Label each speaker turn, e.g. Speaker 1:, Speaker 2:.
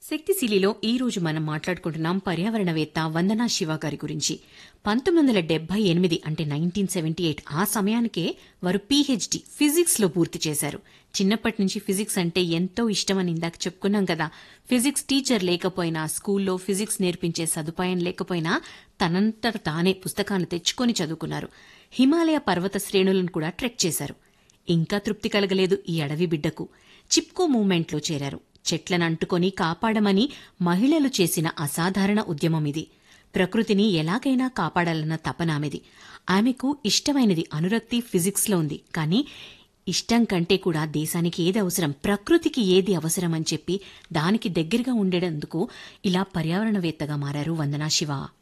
Speaker 1: శక్తిశీలిలో ఈ రోజు మనం మాట్లాడుకుంటున్నాం పర్యావరణవేత్త వందనా శివ గారి గురించి పంతొమ్మిది వందల డెబ్బై ఎనిమిది అంటే నైన్టీన్ సెవెంటీ ఎయిట్ ఆ సమయానికే వారు పీహెచ్డీ ఫిజిక్స్ లో పూర్తి చేశారు చిన్నప్పటి నుంచి ఫిజిక్స్ అంటే ఎంతో ఇష్టమని ఇందాక చెప్పుకున్నాం కదా ఫిజిక్స్ టీచర్ లేకపోయినా స్కూల్లో ఫిజిక్స్ నేర్పించే సదుపాయం లేకపోయినా తనంతట తానే పుస్తకాన్ని తెచ్చుకొని చదువుకున్నారు హిమాలయ పర్వత శ్రేణులను కూడా ట్రెక్ చేశారు ఇంకా తృప్తి కలగలేదు ఈ అడవి బిడ్డకు చిప్కో మూవ్మెంట్లో చేరారు చెట్లను అంటుకొని కాపాడమని మహిళలు చేసిన అసాధారణ ఉద్యమం ఇది ప్రకృతిని ఎలాగైనా కాపాడాలన్న తపనామెది ఆమెకు ఇష్టమైనది అనురక్తి ఫిజిక్స్లో ఉంది కానీ ఇష్టం కంటే కూడా దేశానికి ఏది అవసరం ప్రకృతికి ఏది అవసరం అని చెప్పి దానికి దగ్గరగా ఉండేందుకు ఇలా పర్యావరణవేత్తగా మారారు వందనా శివ